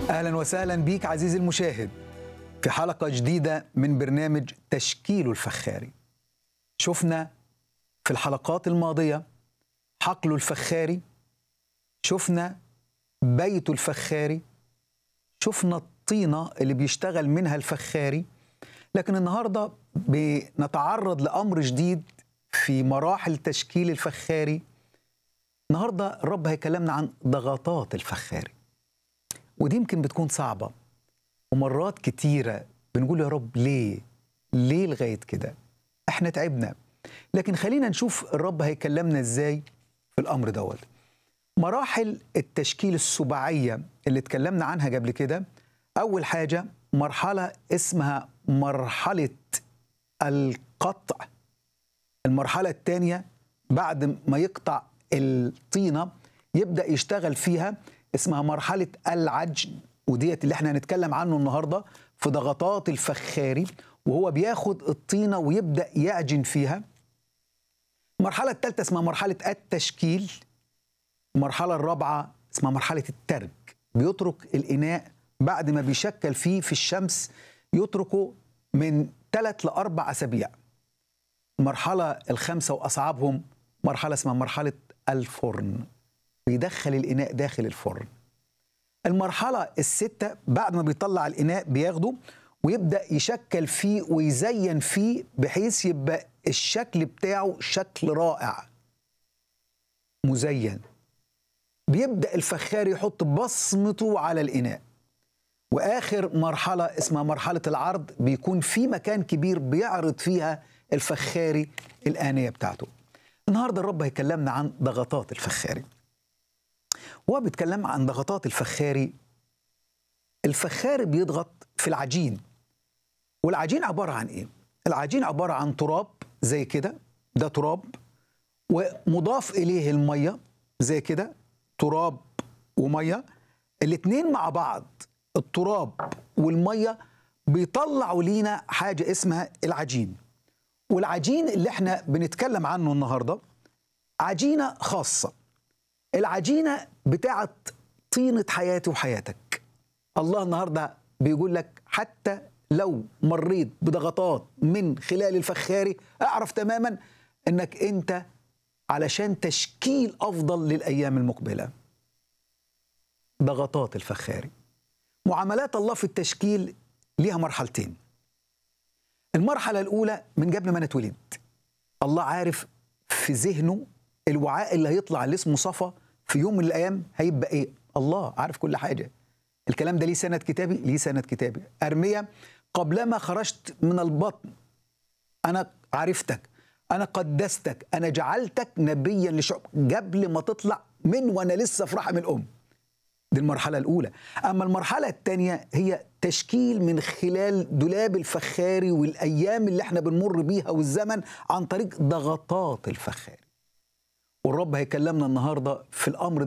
اهلا وسهلا بيك عزيزي المشاهد في حلقه جديده من برنامج تشكيل الفخاري شفنا في الحلقات الماضيه حقل الفخاري شفنا بيت الفخاري شفنا الطينه اللي بيشتغل منها الفخاري لكن النهارده بنتعرض لامر جديد في مراحل تشكيل الفخاري النهارده الرب هيكلمنا عن ضغطات الفخاري ودي يمكن بتكون صعبة ومرات كتيرة بنقول يا رب ليه؟ ليه لغاية كده؟ احنا تعبنا لكن خلينا نشوف الرب هيكلمنا ازاي في الأمر دوت مراحل التشكيل السباعية اللي اتكلمنا عنها قبل كده أول حاجة مرحلة اسمها مرحلة القطع المرحلة الثانية بعد ما يقطع الطينة يبدأ يشتغل فيها اسمها مرحلة العجن وديت اللي احنا هنتكلم عنه النهاردة في ضغطات الفخاري وهو بياخد الطينة ويبدأ يعجن فيها المرحلة الثالثة اسمها مرحلة التشكيل المرحلة الرابعة اسمها مرحلة الترك بيترك الإناء بعد ما بيشكل فيه في الشمس يتركه من ثلاث لأربع أسابيع المرحلة الخامسة وأصعبهم مرحلة اسمها مرحلة الفرن بيدخل الإناء داخل الفرن المرحلة الستة بعد ما بيطلع الإناء بياخده ويبدأ يشكل فيه ويزين فيه بحيث يبقى الشكل بتاعه شكل رائع مزين بيبدأ الفخار يحط بصمته على الإناء وآخر مرحلة اسمها مرحلة العرض بيكون في مكان كبير بيعرض فيها الفخاري الآنية بتاعته النهاردة الرب هيكلمنا عن ضغطات الفخاري وهو بيتكلم عن ضغطات الفخاري الفخاري بيضغط في العجين والعجين عبارة عن إيه؟ العجين عبارة عن تراب زي كده ده تراب ومضاف إليه المية زي كده تراب ومية الاتنين مع بعض التراب والمية بيطلعوا لينا حاجة اسمها العجين والعجين اللي احنا بنتكلم عنه النهاردة عجينة خاصة العجينة بتاعت طينة حياتي وحياتك الله النهاردة بيقول لك حتى لو مريت بضغطات من خلال الفخاري اعرف تماما انك انت علشان تشكيل افضل للايام المقبله ضغطات الفخاري معاملات الله في التشكيل ليها مرحلتين المرحله الاولى من قبل ما نتولد الله عارف في ذهنه الوعاء اللي هيطلع اللي اسمه صفا في يوم من الايام هيبقى ايه الله عارف كل حاجه الكلام ده ليه سند كتابي ليه سند كتابي ارميا قبلما خرجت من البطن انا عرفتك انا قدستك انا جعلتك نبيا لشعب قبل ما تطلع من وانا لسه في رحم الام دي المرحلة الأولى أما المرحلة الثانية هي تشكيل من خلال دولاب الفخاري والأيام اللي احنا بنمر بيها والزمن عن طريق ضغطات الفخاري والرب هيكلمنا النهاردة في الأمر